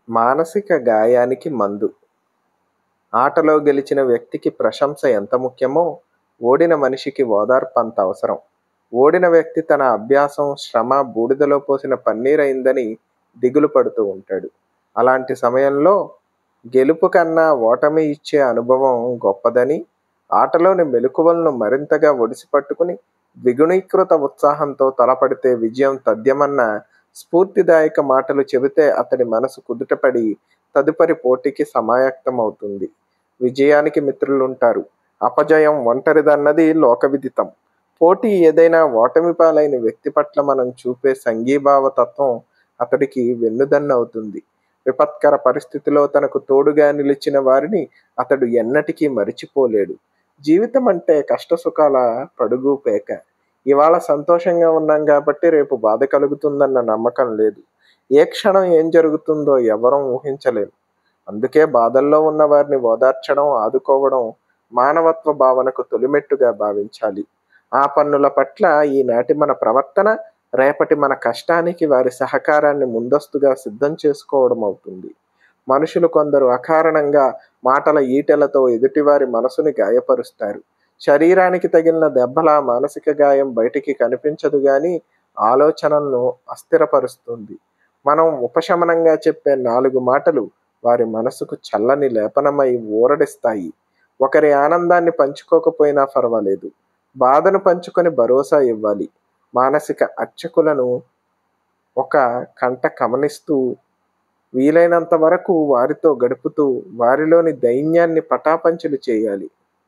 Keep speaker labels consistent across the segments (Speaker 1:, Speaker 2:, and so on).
Speaker 1: మానసిక గాయానికి మందు ఆటలో గెలిచిన వ్యక్తికి ప్రశంస ఎంత ముఖ్యమో ఓడిన మనిషికి ఓదార్పు అంత అవసరం ఓడిన వ్యక్తి తన అభ్యాసం శ్రమ బూడిదలో పోసిన పన్నీరైందని దిగులు పడుతూ ఉంటాడు అలాంటి సమయంలో గెలుపు కన్నా ఓటమి ఇచ్చే అనుభవం గొప్పదని ఆటలోని మెలకువలను మరింతగా ఒడిసి పట్టుకుని ద్విగుణీకృత ఉత్సాహంతో తలపడితే విజయం తథ్యమన్న స్ఫూర్తిదాయక మాటలు చెబితే అతడి మనసు కుదుటపడి తదుపరి పోటీకి సమాయత్తమవుతుంది విజయానికి మిత్రులుంటారు అపజయం ఒంటరిదన్నది లోకవిదితం పోటీ ఏదైనా ఓటమి పాలైన వ్యక్తి పట్ల మనం చూపే సంఘీభావ తత్వం అతడికి వెన్నుదన్నవుతుంది విపత్కర పరిస్థితిలో తనకు తోడుగా నిలిచిన వారిని అతడు ఎన్నటికీ మరిచిపోలేడు జీవితం అంటే కష్టసుఖాల పడుగు పేక ఇవాళ సంతోషంగా ఉన్నాం కాబట్టి రేపు బాధ కలుగుతుందన్న నమ్మకం లేదు ఏ క్షణం ఏం జరుగుతుందో ఎవరం ఊహించలేం అందుకే బాధల్లో ఉన్న వారిని ఓదార్చడం ఆదుకోవడం మానవత్వ భావనకు తొలిమెట్టుగా భావించాలి ఆ పన్నుల పట్ల ఈనాటి మన ప్రవర్తన రేపటి మన కష్టానికి వారి సహకారాన్ని ముందస్తుగా సిద్ధం చేసుకోవడం అవుతుంది మనుషులు కొందరు అకారణంగా మాటల ఈటెలతో ఎదుటివారి మనసుని గాయపరుస్తారు శరీరానికి తగిలిన దెబ్బల మానసిక గాయం బయటికి కనిపించదు కానీ ఆలోచనలను అస్థిరపరుస్తుంది మనం ఉపశమనంగా చెప్పే నాలుగు మాటలు వారి మనసుకు చల్లని లేపనమై ఊరడిస్తాయి ఒకరి ఆనందాన్ని పంచుకోకపోయినా పర్వాలేదు బాధను పంచుకొని భరోసా ఇవ్వాలి మానసిక అర్చకులను ఒక కంట గమనిస్తూ వీలైనంత వరకు వారితో గడుపుతూ వారిలోని దైన్యాన్ని పటాపంచలు చేయాలి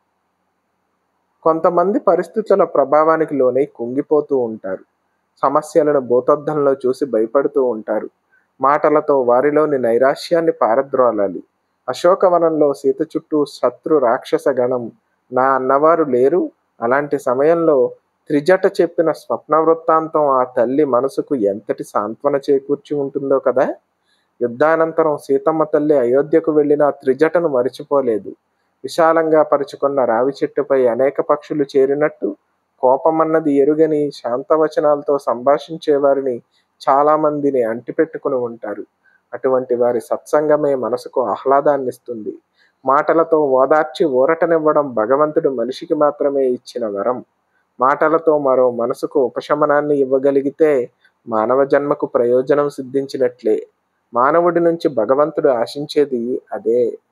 Speaker 1: కొంతమంది పరిస్థితుల ప్రభావానికి లోనై కుంగిపోతూ ఉంటారు సమస్యలను భూతద్దంలో చూసి భయపడుతూ ఉంటారు మాటలతో వారిలోని నైరాశ్యాన్ని పారద్రోలాలి అశోకవనంలో సీత చుట్టూ శత్రు రాక్షస గణం నా అన్నవారు లేరు అలాంటి సమయంలో త్రిజట చెప్పిన స్వప్న వృత్తాంతం ఆ తల్లి మనసుకు ఎంతటి సాంత్వన చేకూర్చి ఉంటుందో కదా యుద్ధానంతరం సీతమ్మ తల్లి అయోధ్యకు వెళ్ళిన త్రిజటను మరిచిపోలేదు విశాలంగా పరుచుకున్న రావి చెట్టుపై అనేక పక్షులు చేరినట్టు కోపమన్నది ఎరుగని శాంతవచనాలతో సంభాషించే వారిని చాలా మందిని అంటిపెట్టుకుని ఉంటారు అటువంటి వారి సత్సంగమే మనసుకు ఆహ్లాదాన్నిస్తుంది మాటలతో ఓదార్చి ఊరటనివ్వడం భగవంతుడు మనిషికి మాత్రమే ఇచ్చిన వరం మాటలతో మరో మనసుకు ఉపశమనాన్ని ఇవ్వగలిగితే మానవ జన్మకు ప్రయోజనం సిద్ధించినట్లే మానవుడి నుంచి భగవంతుడు ఆశించేది అదే